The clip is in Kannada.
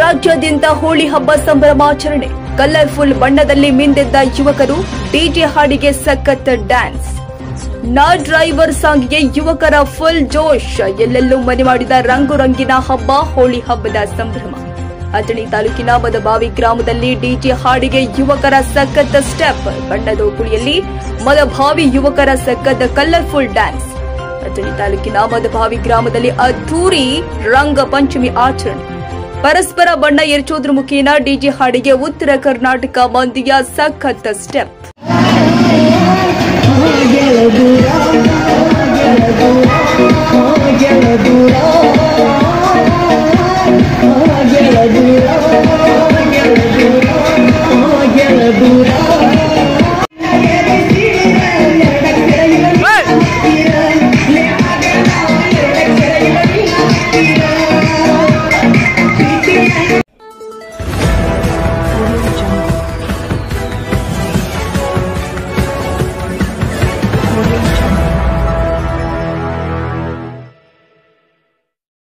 ರಾಜ್ಯಾದ್ಯಂತ ಹೋಳಿ ಹಬ್ಬ ಸಂಭ್ರಮಾಚರಣೆ ಕಲರ್ಫುಲ್ ಬಣ್ಣದಲ್ಲಿ ಮಿಂದೆದ್ದ ಯುವಕರು ಡಿಜೆ ಹಾಡಿಗೆ ಸಖತ್ ಡ್ಯಾನ್ಸ್ ನಾ ಡ್ರೈವರ್ ಸಾಂಗ್ಗೆ ಯುವಕರ ಫುಲ್ ಜೋಶ್ ಎಲ್ಲೆಲ್ಲೂ ಮನೆ ಮಾಡಿದ ರಂಗು ರಂಗಿನ ಹಬ್ಬ ಹೋಳಿ ಹಬ್ಬದ ಸಂಭ್ರಮ ಅಥಣಿ ತಾಲೂಕಿನ ಮದಬಾವಿ ಗ್ರಾಮದಲ್ಲಿ ಡಿಜೆ ಹಾಡಿಗೆ ಯುವಕರ ಸಖತ್ ಸ್ಟೆಪ್ ಬಣ್ಣದ ಕುಳಿಯಲ್ಲಿ ಮದಭಾವಿ ಯುವಕರ ಸಖತ್ ಕಲರ್ಫುಲ್ ಡ್ಯಾನ್ಸ್ ಅಥಣಿ ತಾಲೂಕಿನ ಮದಭಾವಿ ಗ್ರಾಮದಲ್ಲಿ ಅದ್ದೂರಿ ರಂಗ ಪಂಚಮಿ ಆಚರಣೆ ಪರಸ್ಪರ ಬಣ್ಣ ಎರಚೋದ್ರ ಮುಖೇನ ಡಿಜೆ ಹಾಡಿಗೆ ಉತ್ತರ ಕರ್ನಾಟಕ ಮಂದಿಯ ಸಖತ್ ಸ್ಟೆಪ್ ಗೆಳಗುರ